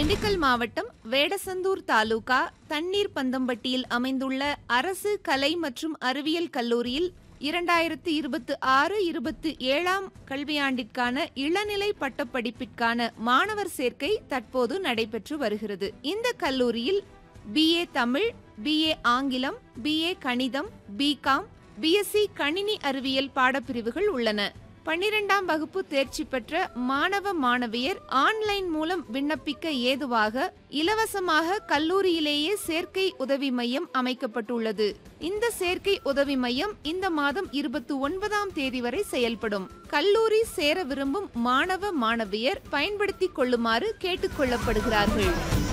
திண்டுக்கல் மாவட்டம் வேடசந்தூர் தாலுகா தண்ணீர் பந்தம்பட்டியில் அமைந்துள்ள அரசு கலை மற்றும் அறிவியல் கல்லூரியில் இரண்டாயிரத்து இருபத்தி ஆறு இருபத்தி ஏழாம் கல்வியாண்டிற்கான இளநிலை பட்டப்படிப்பிற்கான மாணவர் சேர்க்கை தற்போது நடைபெற்று வருகிறது இந்த கல்லூரியில் பிஏ தமிழ் பிஏ ஆங்கிலம் பிஏ கணிதம் பிகாம் பிஎஸ்சி கணினி அறிவியல் பாடப்பிரிவுகள் உள்ளன பன்னிரெண்டாம் வகுப்பு தேர்ச்சி பெற்ற மாணவ மாணவியர் ஆன்லைன் மூலம் விண்ணப்பிக்க ஏதுவாக இலவசமாக கல்லூரியிலேயே சேர்க்கை உதவி மையம் அமைக்கப்பட்டுள்ளது இந்த சேர்க்கை உதவி மையம் இந்த மாதம் இருபத்தி ஒன்பதாம் தேதி வரை செயல்படும் கல்லூரி சேர விரும்பும் மாணவ மாணவியர் பயன்படுத்திக் கொள்ளுமாறு கேட்டுக்கொள்ளப்படுகிறார்கள்